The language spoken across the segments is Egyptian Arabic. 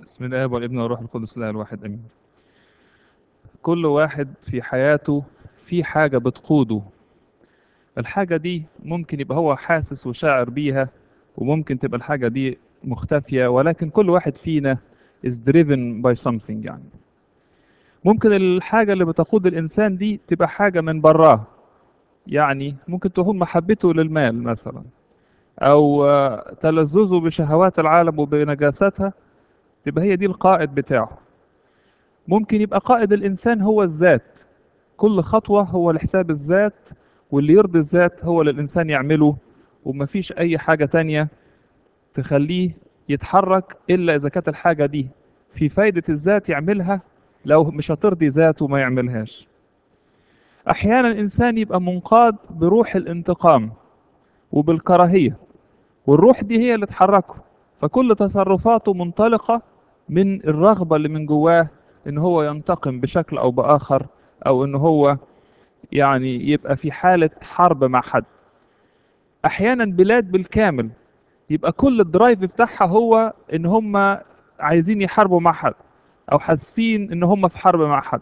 بسم الله والابن والروح القدس الله الواحد امين كل واحد في حياته في حاجة بتقوده الحاجة دي ممكن يبقى هو حاسس وشاعر بيها وممكن تبقى الحاجة دي مختفية ولكن كل واحد فينا is driven by something يعني ممكن الحاجة اللي بتقود الإنسان دي تبقى حاجة من براه يعني ممكن تكون محبته للمال مثلا أو آه، تلذذه بشهوات العالم وبنجاستها تبقى هي دي القائد بتاعه ممكن يبقى قائد الإنسان هو الذات كل خطوة هو لحساب الذات واللي يرضي الذات هو اللي الإنسان يعمله ومفيش أي حاجة تانية تخليه يتحرك إلا إذا كانت الحاجة دي في فايدة الذات يعملها لو مش هترضي ذاته ما يعملهاش أحيانا الإنسان يبقى منقاد بروح الانتقام وبالكراهية والروح دي هي اللي تحركه فكل تصرفاته منطلقة من الرغبة اللي من جواه إن هو ينتقم بشكل أو بآخر أو إن هو يعني يبقى في حالة حرب مع حد أحيانا بلاد بالكامل يبقى كل الدرايف بتاعها هو إن هم عايزين يحاربوا مع حد أو حاسين إن هم في حرب مع حد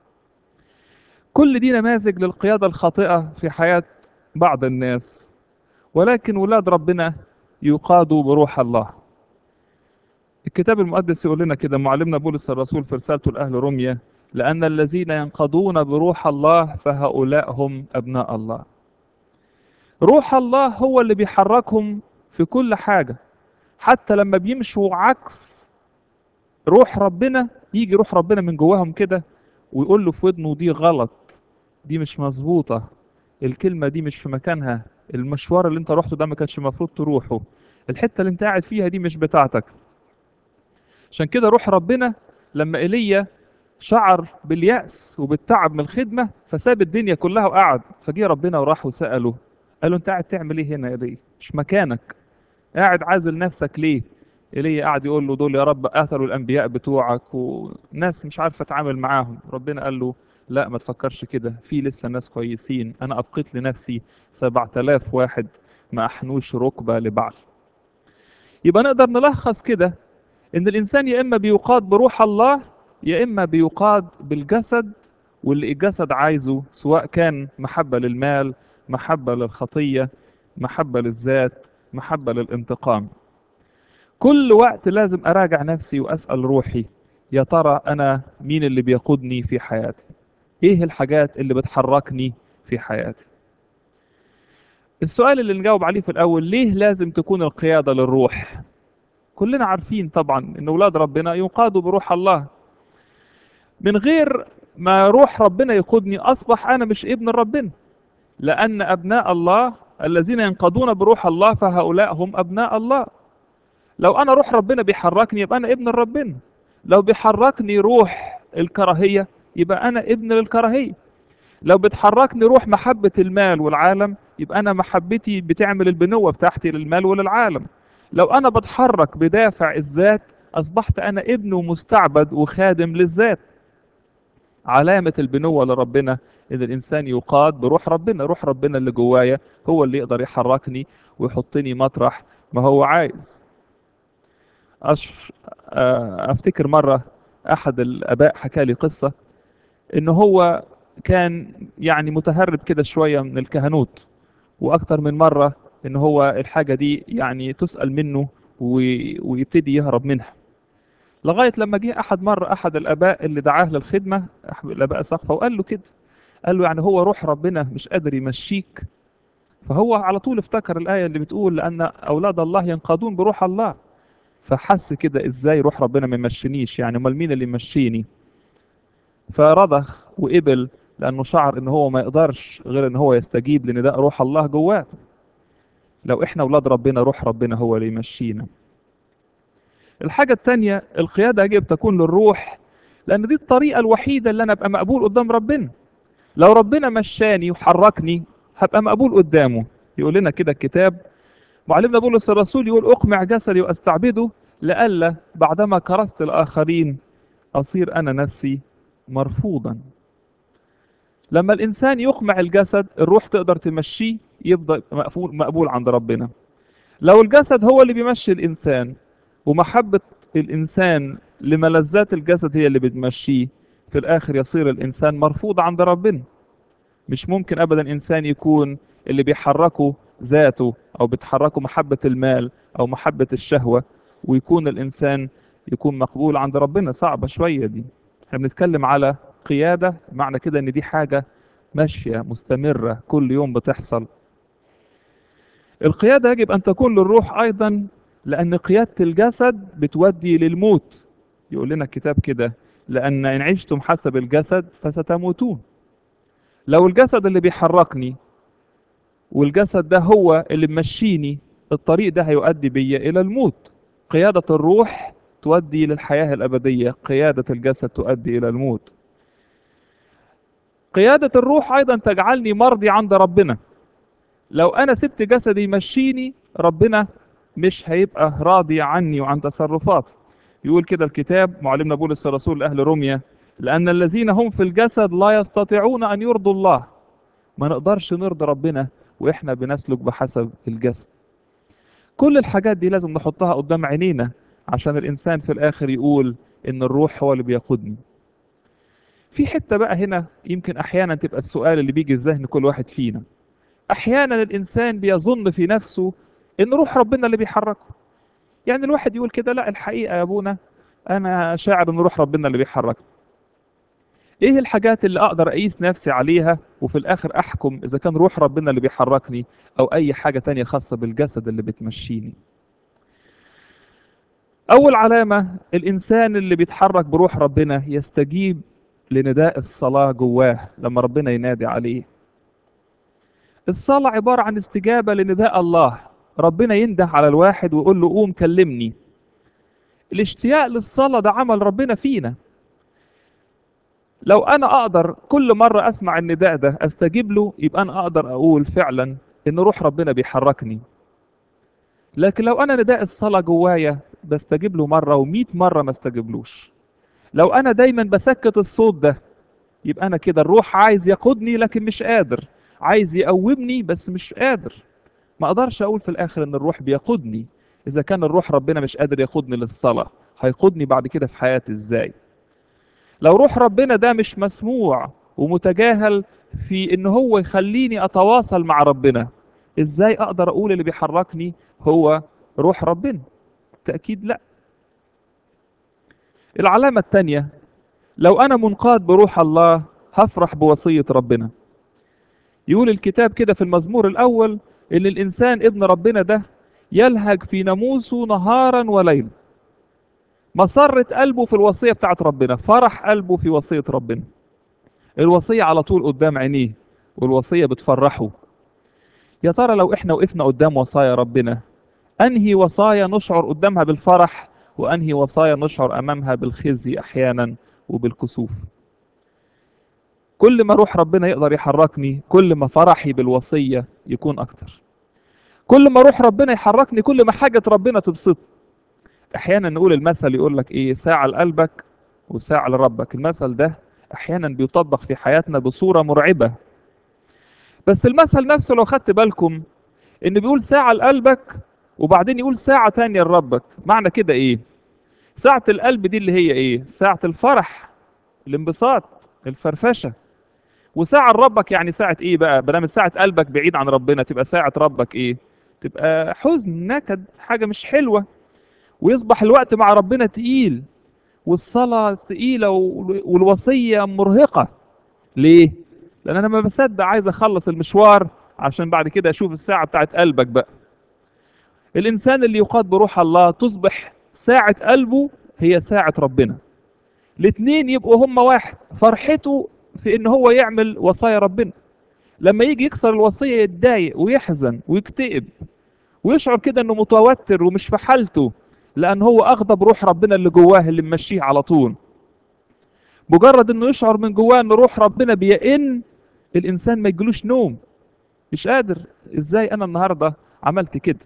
كل دي نماذج للقيادة الخاطئة في حياة بعض الناس ولكن ولاد ربنا يقادوا بروح الله الكتاب المقدس يقول لنا كده معلمنا بولس الرسول في رسالته لأهل روميا لأن الذين ينقضون بروح الله فهؤلاء هم أبناء الله روح الله هو اللي بيحركهم في كل حاجة حتى لما بيمشوا عكس روح ربنا يجي روح ربنا من جواهم كده ويقول له في ودنه دي غلط دي مش مظبوطة الكلمة دي مش في مكانها المشوار اللي انت رحته ده ما كانش المفروض تروحه الحتة اللي انت قاعد فيها دي مش بتاعتك عشان كده روح ربنا لما ايليا شعر باليأس وبالتعب من الخدمة فساب الدنيا كلها وقعد فجه ربنا وراح وسأله قال له انت قاعد تعمل ايه هنا يا ايليا مش مكانك قاعد عازل نفسك ليه ايليا قاعد يقول له دول يا رب قتلوا الانبياء بتوعك وناس مش عارف اتعامل معاهم ربنا قال له لا ما تفكرش كده في لسه ناس كويسين انا ابقيت لنفسي 7000 واحد ما احنوش ركبه لبعل يبقى نقدر نلخص كده ان الانسان يا اما بيقاد بروح الله يا اما بيقاد بالجسد واللي الجسد عايزه سواء كان محبه للمال محبه للخطيه محبه للذات محبه للانتقام كل وقت لازم اراجع نفسي واسال روحي يا ترى انا مين اللي بيقودني في حياتي ايه الحاجات اللي بتحركني في حياتي السؤال اللي نجاوب عليه في الاول ليه لازم تكون القياده للروح كلنا عارفين طبعا ان اولاد ربنا يقادوا بروح الله من غير ما روح ربنا يقودني اصبح انا مش ابن ربنا لان ابناء الله الذين ينقادون بروح الله فهؤلاء هم ابناء الله لو انا روح ربنا بيحركني يبقى انا ابن ربنا لو بيحركني روح الكراهيه يبقى انا ابن للكراهيه لو بتحركني روح محبه المال والعالم يبقى انا محبتي بتعمل البنوه بتاعتي للمال وللعالم لو انا بتحرك بدافع الذات اصبحت انا ابن ومستعبد وخادم للذات علامة البنوة لربنا إن الإنسان يقاد بروح ربنا روح ربنا اللي جوايا هو اللي يقدر يحركني ويحطني مطرح ما هو عايز أش... آه، أفتكر مرة أحد الآباء حكى لي قصة إن هو كان يعني متهرب كده شوية من الكهنوت وأكتر من مرة إن هو الحاجة دي يعني تسأل منه وي- ويبتدي يهرب منها لغاية لما جه أحد مرة أحد الآباء اللي دعاه للخدمة أحد الآباء سقفة وقال له كده قال له يعني هو روح ربنا مش قادر يمشيك فهو على طول افتكر الآية اللي بتقول لأن أولاد الله ينقادون بروح الله فحس كده إزاي روح ربنا ما يمشينيش يعني أمال مين اللي يمشيني فرضخ وقبل لأنه شعر إن هو ما يقدرش غير إن هو يستجيب لنداء روح الله جواه لو إحنا أولاد ربنا روح ربنا هو اللي يمشينا الحاجة التانية القيادة يجب تكون للروح لأن دي الطريقة الوحيدة اللي أنا أبقى مقبول قدام ربنا لو ربنا مشاني وحركني هبقى مقبول قدامه يقول لنا كده الكتاب معلمنا بولس الرسول يقول أقمع جسدي وأستعبده لئلا بعدما كرست الآخرين أصير أنا نفسي مرفوضا لما الإنسان يقمع الجسد الروح تقدر تمشيه يفضل مقفول مقبول عند ربنا لو الجسد هو اللي بيمشي الإنسان ومحبة الإنسان لملذات الجسد هي اللي بتمشيه في الآخر يصير الإنسان مرفوض عند ربنا مش ممكن أبدا إنسان يكون اللي بيحركه ذاته أو بتحركه محبة المال أو محبة الشهوة ويكون الإنسان يكون مقبول عند ربنا صعبة شوية دي احنا بنتكلم على قيادة معنى كده ان دي حاجة ماشية مستمرة كل يوم بتحصل القيادة يجب أن تكون للروح أيضا لأن قيادة الجسد بتودي للموت يقول لنا الكتاب كده لأن إن عشتم حسب الجسد فستموتون لو الجسد اللي بيحركني والجسد ده هو اللي ممشيني الطريق ده هيؤدي بيا إلى الموت قيادة الروح تؤدي للحياة الأبدية قيادة الجسد تؤدي إلى الموت قيادة الروح أيضا تجعلني مرضي عند ربنا لو أنا سبت جسدي يمشيني ربنا مش هيبقى راضي عني وعن تصرفاتي يقول كده الكتاب معلمنا بولس الرسول لأهل روميا لأن الذين هم في الجسد لا يستطيعون أن يرضوا الله ما نقدرش نرضي ربنا وإحنا بنسلك بحسب الجسد كل الحاجات دي لازم نحطها قدام عينينا عشان الإنسان في الآخر يقول إن الروح هو اللي بيقودني في حتة بقى هنا يمكن أحيانا تبقى السؤال اللي بيجي في ذهن كل واحد فينا أحيانا الإنسان بيظن في نفسه إن روح ربنا اللي بيحركه يعني الواحد يقول كده لا الحقيقة يا أبونا أنا شاعر إن روح ربنا اللي بيحركني إيه الحاجات اللي أقدر أقيس نفسي عليها وفي الآخر أحكم إذا كان روح ربنا اللي بيحركني أو أي حاجة تانية خاصة بالجسد اللي بتمشيني أول علامة الإنسان اللي بيتحرك بروح ربنا يستجيب لنداء الصلاة جواه لما ربنا ينادي عليه الصلاة عبارة عن استجابة لنداء الله ربنا ينده على الواحد ويقول له قوم كلمني الاشتياق للصلاة ده عمل ربنا فينا لو أنا أقدر كل مرة أسمع النداء ده أستجيب له يبقى أنا أقدر أقول فعلا إن روح ربنا بيحركني لكن لو أنا نداء الصلاة جوايا بستجيب له مرة ومئة مرة ما استجيبلوش لو أنا دايما بسكت الصوت ده يبقى أنا كده الروح عايز يقودني لكن مش قادر عايز يقومني بس مش قادر ما أقدرش أقول في الآخر إن الروح بيقودني إذا كان الروح ربنا مش قادر يقودني للصلاة هيقودني بعد كده في حياتي إزاي لو روح ربنا ده مش مسموع ومتجاهل في إن هو يخليني أتواصل مع ربنا إزاي أقدر أقول اللي بيحركني هو روح ربنا تأكيد لا العلامة الثانية لو أنا منقاد بروح الله هفرح بوصية ربنا يقول الكتاب كده في المزمور الأول إن الإنسان ابن ربنا ده يلهج في ناموسه نهارا وليلا مسرة قلبه في الوصية بتاعت ربنا فرح قلبه في وصية ربنا الوصية على طول قدام عينيه والوصية بتفرحه يا ترى لو احنا وقفنا قدام وصايا ربنا انهي وصايا نشعر قدامها بالفرح وانهي وصايا نشعر امامها بالخزي احيانا وبالكسوف كل ما روح ربنا يقدر يحركني كل ما فرحي بالوصية يكون اكتر كل ما روح ربنا يحركني كل ما حاجة ربنا تبسط احيانا نقول المثل يقول لك ايه ساعة لقلبك وساعة لربك المثل ده احيانا بيطبق في حياتنا بصورة مرعبة بس المثل نفسه لو خدت بالكم ان بيقول ساعة لقلبك وبعدين يقول ساعة تانية لربك معنى كده ايه ساعة القلب دي اللي هي ايه ساعة الفرح الانبساط الفرفشة وساعة لربك يعني ساعة ايه بقى بدل ساعة قلبك بعيد عن ربنا تبقى ساعة ربك ايه تبقى حزن نكد حاجة مش حلوة ويصبح الوقت مع ربنا تقيل والصلاة تقيلة والوصية مرهقة ليه؟ لأن أنا ما بصدق عايز أخلص المشوار عشان بعد كده أشوف الساعة بتاعت قلبك بقى الإنسان اللي يقاد بروح الله تصبح ساعة قلبه هي ساعة ربنا الاتنين يبقوا هما واحد فرحته في إن هو يعمل وصايا ربنا لما يجي يكسر الوصية يتضايق ويحزن ويكتئب ويشعر كده إنه متوتر ومش في حالته لأن هو أغضب روح ربنا اللي جواه اللي ممشيه على طول مجرد إنه يشعر من جواه إن روح ربنا بيئن الإنسان ما يجيلوش نوم مش قادر إزاي أنا النهاردة عملت كده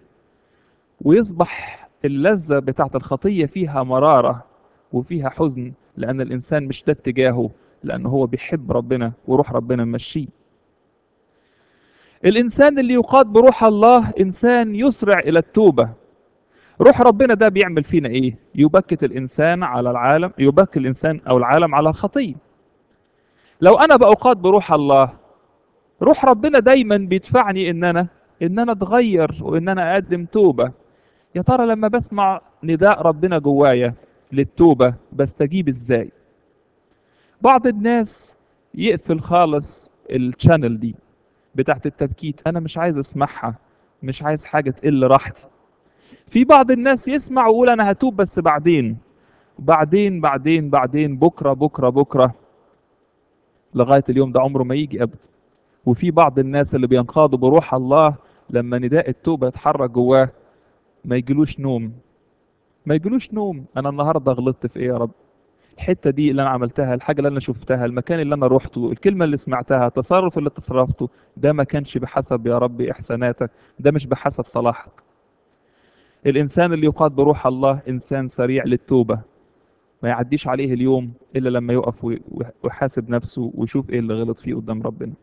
ويصبح اللذة بتاعت الخطية فيها مرارة وفيها حزن لأن الإنسان مش ده اتجاهه لأن هو بيحب ربنا وروح ربنا ممشيه الإنسان اللي يقاد بروح الله إنسان يسرع إلى التوبة روح ربنا ده بيعمل فينا ايه يبكت الانسان على العالم يبكت الانسان او العالم على الخطيه لو انا باقاد بروح الله روح ربنا دايما بيدفعني ان انا ان انا اتغير وان انا اقدم توبه يا ترى لما بسمع نداء ربنا جوايا للتوبه بستجيب ازاي بعض الناس يقفل خالص الشانل دي بتاعت التبكيت انا مش عايز اسمعها مش عايز حاجه تقل راحتي في بعض الناس يسمع ويقول انا هتوب بس بعدين بعدين بعدين بعدين بكره بكره بكره لغايه اليوم ده عمره ما يجي ابدا وفي بعض الناس اللي بينقادوا بروح الله لما نداء التوبه يتحرك جواه ما يجيلوش نوم ما يجيلوش نوم انا النهارده غلطت في ايه يا رب الحته دي اللي انا عملتها الحاجه اللي انا شفتها المكان اللي انا روحته الكلمه اللي سمعتها التصرف اللي تصرفته ده ما كانش بحسب يا رب احساناتك ده مش بحسب صلاحك الانسان اللي يقاد بروح الله انسان سريع للتوبه ما يعديش عليه اليوم الا لما يقف ويحاسب نفسه ويشوف ايه اللي غلط فيه قدام ربنا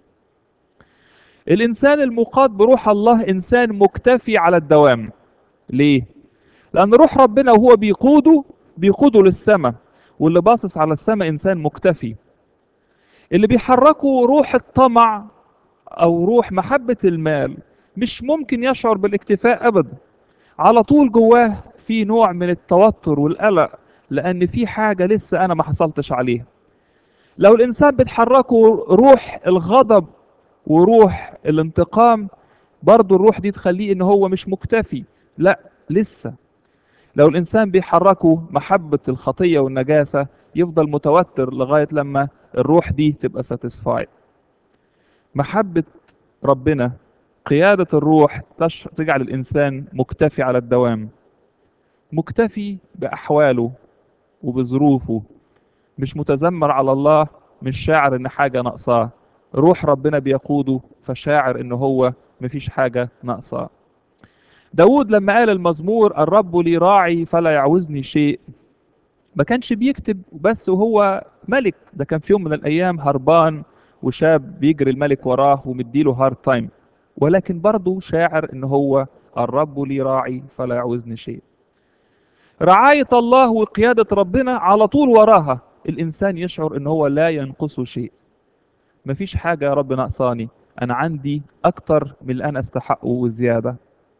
الانسان المقاد بروح الله انسان مكتفي على الدوام ليه لان روح ربنا وهو بيقوده بيقوده للسماء واللي باصص على السماء انسان مكتفي اللي بيحركه روح الطمع او روح محبه المال مش ممكن يشعر بالاكتفاء ابدا على طول جواه في نوع من التوتر والقلق لان في حاجه لسه انا ما حصلتش عليها لو الانسان بتحركه روح الغضب وروح الانتقام برضه الروح دي تخليه ان هو مش مكتفي لا لسه لو الانسان بيحركه محبه الخطيه والنجاسه يفضل متوتر لغايه لما الروح دي تبقى ساتيسفايد محبه ربنا قياده الروح تش... تجعل الانسان مكتفي على الدوام مكتفي باحواله وبظروفه مش متذمر على الله مش شاعر ان حاجه ناقصاه روح ربنا بيقوده فشاعر ان هو مفيش حاجه ناقصاه داود لما قال المزمور الرب لي راعي فلا يعوزني شيء ما كانش بيكتب بس وهو ملك ده كان في يوم من الايام هربان وشاب بيجري الملك وراه ومديله هارد تايم ولكن برضه شاعر ان هو الرب لي راعي فلا يعوزني شيء رعاية الله وقيادة ربنا على طول وراها الإنسان يشعر إن هو لا ينقصه شيء مفيش حاجة يا رب ناقصاني أنا عندي أكتر من اللي أنا أستحقه وزيادة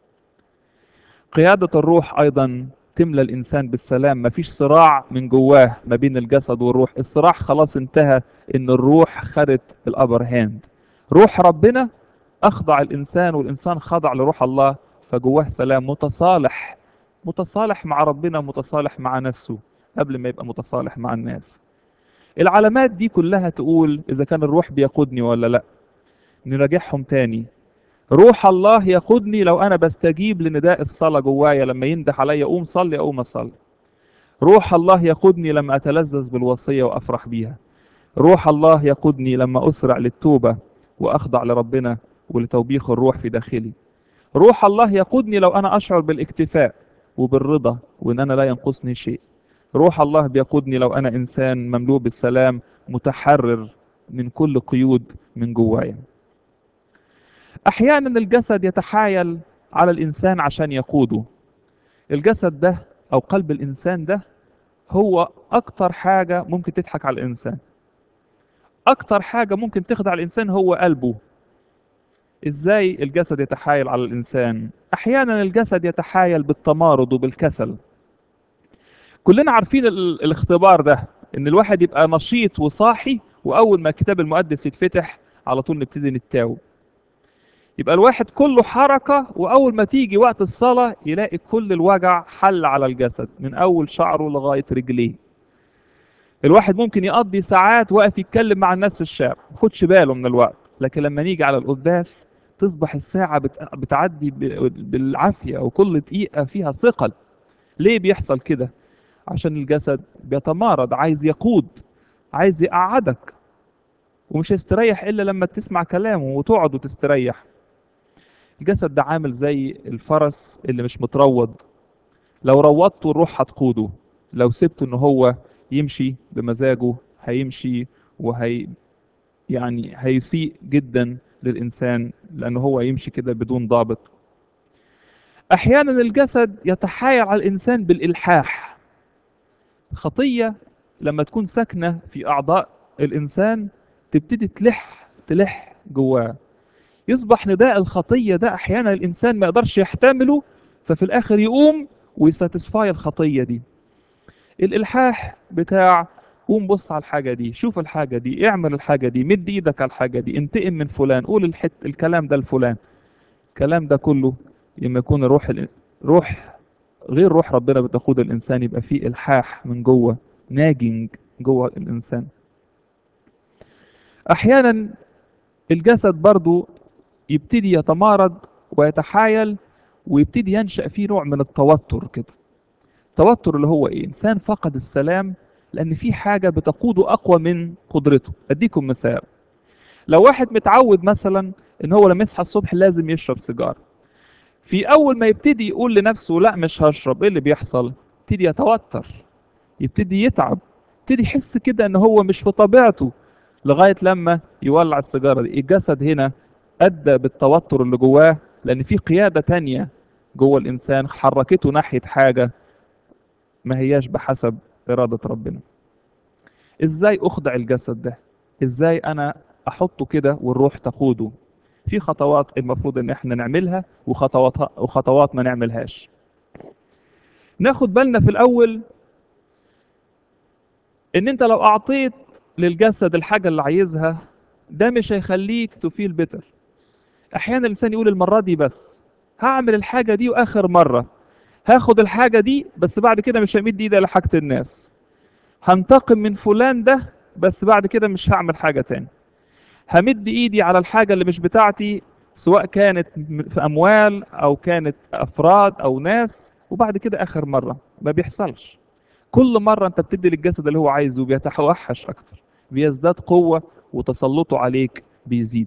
قيادة الروح أيضا تملى الإنسان بالسلام مفيش صراع من جواه ما بين الجسد والروح الصراع خلاص انتهى إن الروح خدت الأبر هاند روح ربنا أخضع الإنسان والإنسان خضع لروح الله فجواه سلام متصالح متصالح مع ربنا متصالح مع نفسه قبل ما يبقى متصالح مع الناس العلامات دي كلها تقول إذا كان الروح بيقودني ولا لأ نراجعهم تاني روح الله يقودني لو أنا بستجيب لنداء الصلاة جوايا لما ينده عليا قوم صلي أقوم أصلي روح الله يقودني لما أتلذذ بالوصية وأفرح بيها روح الله يقودني لما أسرع للتوبة وأخضع لربنا ولتوبيخ الروح في داخلي روح الله يقودني لو أنا أشعر بالاكتفاء وبالرضا وإن أنا لا ينقصني شيء روح الله بيقودني لو أنا إنسان مملوء بالسلام متحرر من كل قيود من جوايا أحيانا الجسد يتحايل على الإنسان عشان يقوده الجسد ده أو قلب الإنسان ده هو أكتر حاجة ممكن تضحك على الإنسان أكتر حاجة ممكن تخدع الإنسان هو قلبه إزاي الجسد يتحايل على الإنسان أحيانا الجسد يتحايل بالتمارض وبالكسل كلنا عارفين ال- الاختبار ده ان الواحد يبقى نشيط وصاحي واول ما الكتاب المقدس يتفتح على طول نبتدي نتاوب يبقى الواحد كله حركة واول ما تيجي وقت الصلاة يلاقي كل الوجع حل على الجسد من اول شعره لغاية رجليه الواحد ممكن يقضي ساعات واقف يتكلم مع الناس في الشارع ما ياخدش باله من الوقت لكن لما نيجي على القداس تصبح الساعة بت- بتعدي ب- بالعافية وكل دقيقة فيها ثقل ليه بيحصل كده عشان الجسد بيتمارض عايز يقود عايز يقعدك ومش هيستريح الا لما تسمع كلامه وتقعد وتستريح الجسد ده عامل زي الفرس اللي مش متروض لو روضته الروح هتقوده لو سبته ان هو يمشي بمزاجه هيمشي وهي يعني هيسيء جدا للانسان لان هو يمشي كده بدون ضابط احيانا الجسد يتحايل على الانسان بالالحاح خطيه لما تكون ساكنه في اعضاء الانسان تبتدي تلح تلح جواه يصبح نداء الخطيه ده احيانا الانسان ما يقدرش يحتمله ففي الاخر يقوم ويساتسفاي الخطيه دي الالحاح بتاع قوم بص على الحاجه دي شوف الحاجه دي اعمل الحاجه دي مد ايدك على الحاجه دي انتقم من فلان قول الحت الكلام ده لفلان الكلام ده كله لما يكون روح ال... روح غير روح ربنا بتقود الانسان يبقى فيه الحاح من جوه ناجنج جوه الانسان احيانا الجسد برضو يبتدي يتمارض ويتحايل ويبتدي ينشأ فيه نوع من التوتر كده التوتر اللي هو ايه انسان فقد السلام لان في حاجه بتقوده اقوى من قدرته اديكم مثال لو واحد متعود مثلا ان هو لما يصحى الصبح لازم يشرب سيجاره في اول ما يبتدي يقول لنفسه لا مش هشرب ايه اللي بيحصل يبتدي يتوتر يبتدي يتعب يبتدي يحس كده ان هو مش في طبيعته لغايه لما يولع السيجاره دي الجسد هنا ادى بالتوتر اللي جواه لان في قياده تانية جوه الانسان حركته ناحيه حاجه ما هياش بحسب اراده ربنا ازاي اخضع الجسد ده ازاي انا احطه كده والروح تقوده في خطوات المفروض ان احنا نعملها وخطوات وخطوات ما نعملهاش ناخد بالنا في الاول ان انت لو اعطيت للجسد الحاجه اللي عايزها ده مش هيخليك تفيل بتر احيانا الانسان يقول المره دي بس هعمل الحاجه دي واخر مره هاخد الحاجه دي بس بعد كده مش همد ايدي لحاجه الناس هنتقم من فلان ده بس بعد كده مش هعمل حاجه تاني همد ايدي على الحاجه اللي مش بتاعتي سواء كانت في اموال او كانت افراد او ناس وبعد كده اخر مره ما بيحصلش كل مره انت بتدي للجسد اللي هو عايزه بيتوحش اكتر بيزداد قوه وتسلطه عليك بيزيد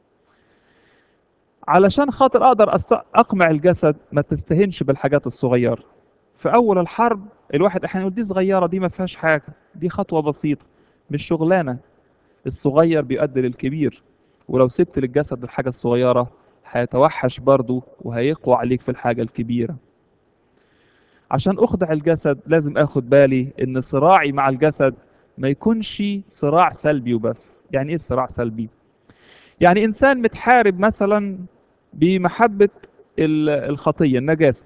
علشان خاطر اقدر أست... اقمع الجسد ما تستهنش بالحاجات الصغيره في اول الحرب الواحد احيانا يقول دي صغيره دي ما فيهاش حاجه دي خطوه بسيطه مش شغلانه الصغير بيؤدي للكبير ولو سبت للجسد الحاجه الصغيره هيتوحش برضه وهيقوى عليك في الحاجه الكبيره عشان اخضع الجسد لازم اخد بالي ان صراعي مع الجسد ما يكونش صراع سلبي وبس يعني ايه صراع سلبي يعني انسان متحارب مثلا بمحبه الخطيه النجاسه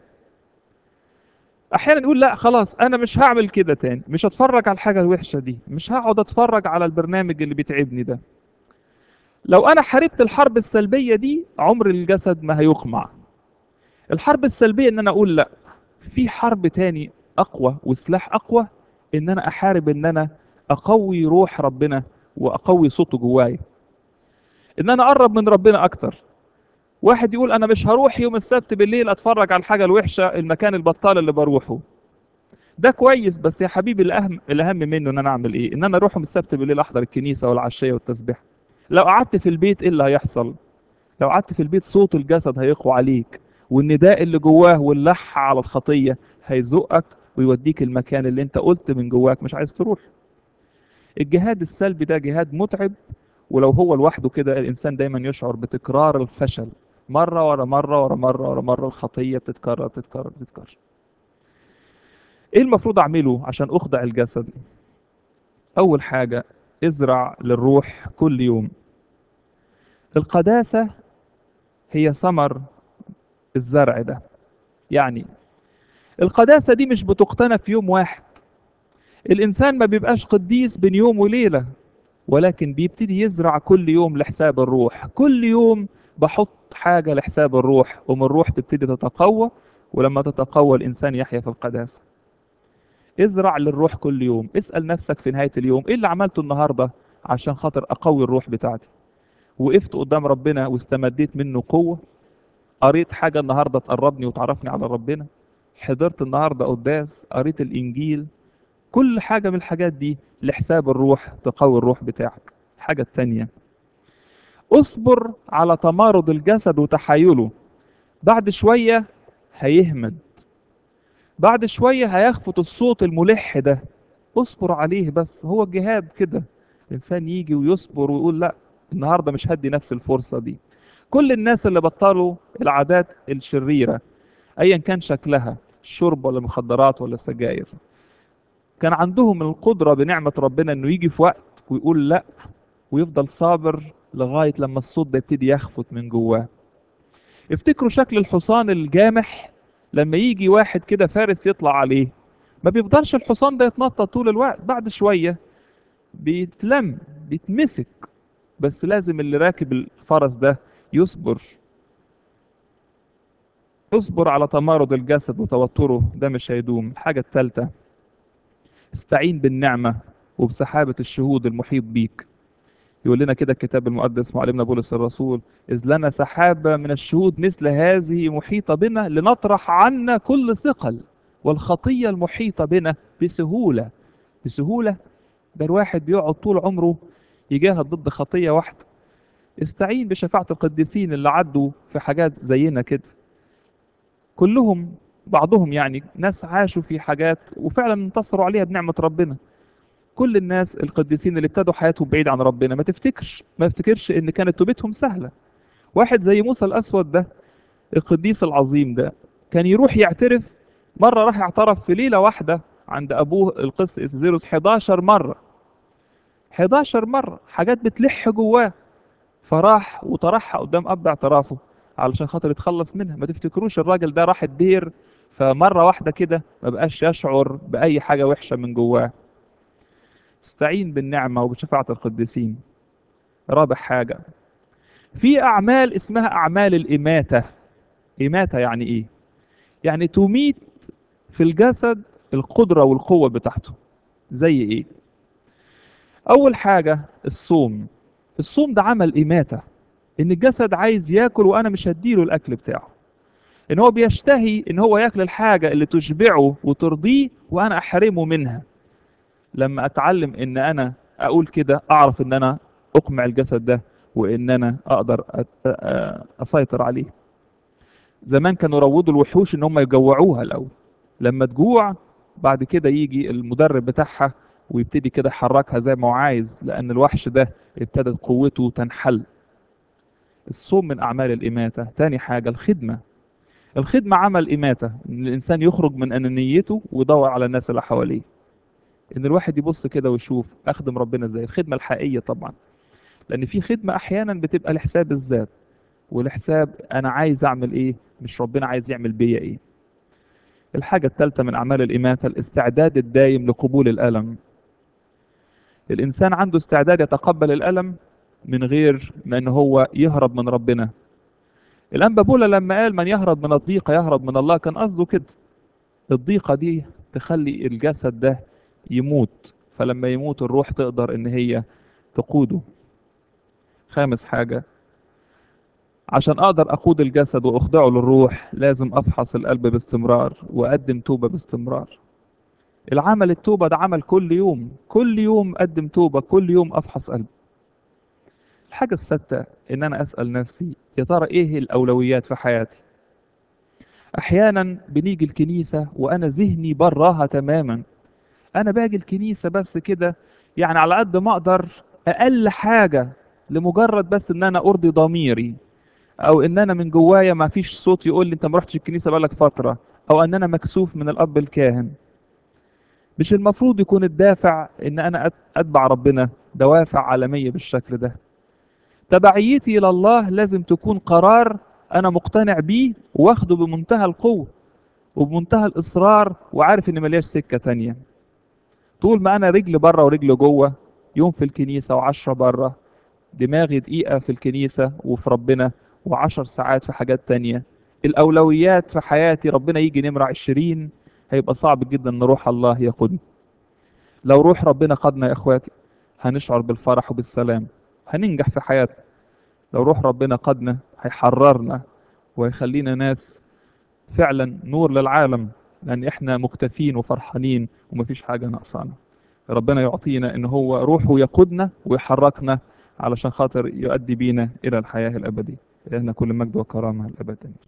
احيانا يقول لا خلاص انا مش هعمل كده تاني مش هتفرج على الحاجه الوحشه دي مش هقعد اتفرج على البرنامج اللي بيتعبني ده لو انا حاربت الحرب السلبيه دي عمر الجسد ما هيقمع الحرب السلبيه ان انا اقول لا في حرب تاني اقوى وسلاح اقوى ان انا احارب ان انا اقوي روح ربنا واقوي صوته جوايا ان انا اقرب من ربنا اكتر واحد يقول انا مش هروح يوم السبت بالليل اتفرج على الحاجه الوحشه المكان البطال اللي بروحه ده كويس بس يا حبيبي الاهم الاهم منه ان انا اعمل ايه ان انا اروح يوم السبت بالليل احضر الكنيسه والعشيه والتسبيح لو قعدت في البيت ايه اللي هيحصل لو قعدت في البيت صوت الجسد هيقوى عليك والنداء اللي جواه واللح على الخطيه هيزقك ويوديك المكان اللي انت قلت من جواك مش عايز تروح الجهاد السلبي ده جهاد متعب ولو هو لوحده كده الانسان دايما يشعر بتكرار الفشل مره ورا مره ورا مره ورا مره الخطيه بتتكرر بتتكرر بتتكرر ايه المفروض اعمله عشان اخضع الجسد اول حاجه ازرع للروح كل يوم القداسه هي ثمر الزرع ده يعني القداسه دي مش بتقتنى في يوم واحد الانسان ما بيبقاش قديس بين يوم وليله ولكن بيبتدي يزرع كل يوم لحساب الروح كل يوم بحط حاجة لحساب الروح ومن الروح تبتدي تتقوى ولما تتقوى الإنسان يحيا في القداسة ازرع للروح كل يوم اسأل نفسك في نهاية اليوم ايه اللي عملته النهاردة عشان خاطر أقوي الروح بتاعتي وقفت قدام ربنا واستمديت منه قوة قريت حاجة النهاردة تقربني وتعرفني على ربنا حضرت النهاردة قداس قريت الإنجيل كل حاجة من الحاجات دي لحساب الروح تقوي الروح بتاعك الحاجة التانية اصبر على تمارض الجسد وتحايله بعد شوية هيهمد بعد شوية هيخفت الصوت الملح ده اصبر عليه بس هو الجهاد كده الإنسان يجي ويصبر ويقول لا النهاردة مش هدي نفس الفرصة دي كل الناس اللي بطلوا العادات الشريرة ايا كان شكلها شرب ولا مخدرات ولا سجاير كان عندهم القدرة بنعمة ربنا انه يجي في وقت ويقول لا ويفضل صابر لغاية لما الصوت ده يبتدي يخفت من جواه افتكروا شكل الحصان الجامح لما يجي واحد كده فارس يطلع عليه ما بيفضلش الحصان ده يتنطط طول الوقت بعد شوية بيتلم بيتمسك بس لازم اللي راكب الفرس ده يصبر اصبر على تمارض الجسد وتوتره ده مش هيدوم الحاجة الثالثة استعين بالنعمة وبسحابة الشهود المحيط بيك يقول لنا كده الكتاب المقدس معلمنا بولس الرسول إذ لنا سحابة من الشهود مثل هذه محيطة بنا لنطرح عنا كل ثقل والخطية المحيطة بنا بسهولة بسهولة ده الواحد بيقعد طول عمره يجاهد ضد خطية واحدة استعين بشفاعة القديسين اللي عدوا في حاجات زينا كده كلهم بعضهم يعني ناس عاشوا في حاجات وفعلا انتصروا عليها بنعمة ربنا كل الناس القديسين اللي ابتدوا حياتهم بعيد عن ربنا ما تفتكرش ما تفتكرش ان كانت توبتهم سهلة واحد زي موسى الأسود ده القديس العظيم ده كان يروح يعترف مرة راح اعترف في ليلة واحدة عند أبوه القس إسزيروس 11 مرة 11 مرة حاجات بتلح جواه فراح وطرحها قدام أب اعترافه علشان خاطر يتخلص منها ما تفتكروش الراجل ده راح الدير فمرة واحدة كده ما بقاش يشعر بأي حاجة وحشة من جواه استعين بالنعمة وبشفاعة القديسين رابع حاجة في أعمال اسمها أعمال الإماتة إماتة يعني إيه؟ يعني تميت في الجسد القدرة والقوة بتاعته زي إيه؟ أول حاجة الصوم الصوم ده عمل إماتة إن الجسد عايز ياكل وأنا مش هديله الأكل بتاعه إن هو بيشتهي إن هو ياكل الحاجة اللي تشبعه وترضيه وأنا أحرمه منها لما أتعلم إن أنا أقول كده أعرف إن أنا أقمع الجسد ده وإن أنا أقدر أسيطر عليه زمان كانوا يروضوا الوحوش إن هم يجوعوها الأول لما تجوع بعد كده يجي المدرب بتاعها ويبتدي كده يحركها زي ما هو عايز لأن الوحش ده ابتدت قوته تنحل الصوم من أعمال الإماتة تاني حاجة الخدمة الخدمة عمل إماتة إن الإنسان يخرج من أنانيته ويدور على الناس اللي حواليه إن الواحد يبص كده ويشوف أخدم ربنا إزاي الخدمة الحقيقية طبعا لأن في خدمة أحيانا بتبقى لحساب الذات ولحساب أنا عايز أعمل إيه مش ربنا عايز يعمل بيا إيه الحاجة الثالثة من أعمال الإماتة الاستعداد الدايم لقبول الألم الإنسان عنده استعداد يتقبل الألم من غير ما ان هو يهرب من ربنا الانبا بولا لما قال من يهرب من الضيقه يهرب من الله كان قصده كده الضيقه دي تخلي الجسد ده يموت فلما يموت الروح تقدر ان هي تقوده خامس حاجه عشان اقدر اقود الجسد واخضعه للروح لازم افحص القلب باستمرار واقدم توبه باستمرار العمل التوبه ده عمل كل يوم كل يوم اقدم توبه كل يوم افحص قلبي الحاجة السادسة إن أنا أسأل نفسي يا ترى إيه الأولويات في حياتي؟ أحيانا بنيجي الكنيسة وأنا ذهني براها تماما أنا باجي الكنيسة بس كده يعني على قد ما أقدر أقل حاجة لمجرد بس إن أنا أرضي ضميري أو إن أنا من جوايا ما فيش صوت يقول لي أنت ما رحتش الكنيسة بقالك فترة أو أن أنا مكسوف من الأب الكاهن مش المفروض يكون الدافع إن أنا أتبع ربنا دوافع عالمية بالشكل ده تبعيتي الى الله لازم تكون قرار انا مقتنع بيه واخده بمنتهى القوه وبمنتهى الاصرار وعارف ان ملياش سكه تانية طول ما انا رجل بره ورجل جوه يوم في الكنيسه وعشرة بره دماغي دقيقه في الكنيسه وفي ربنا وعشر ساعات في حاجات تانية الاولويات في حياتي ربنا يجي نمره عشرين هيبقى صعب جدا ان روح الله يقودني لو روح ربنا قادنا يا اخواتي هنشعر بالفرح وبالسلام هننجح في حياتنا لو روح ربنا قادنا هيحررنا ويخلينا ناس فعلا نور للعالم لان احنا مكتفين وفرحانين ومفيش حاجه ناقصانا ربنا يعطينا ان هو روحه يقودنا ويحركنا علشان خاطر يؤدي بينا الى الحياه الابديه لان كل مجد وكرامه الابد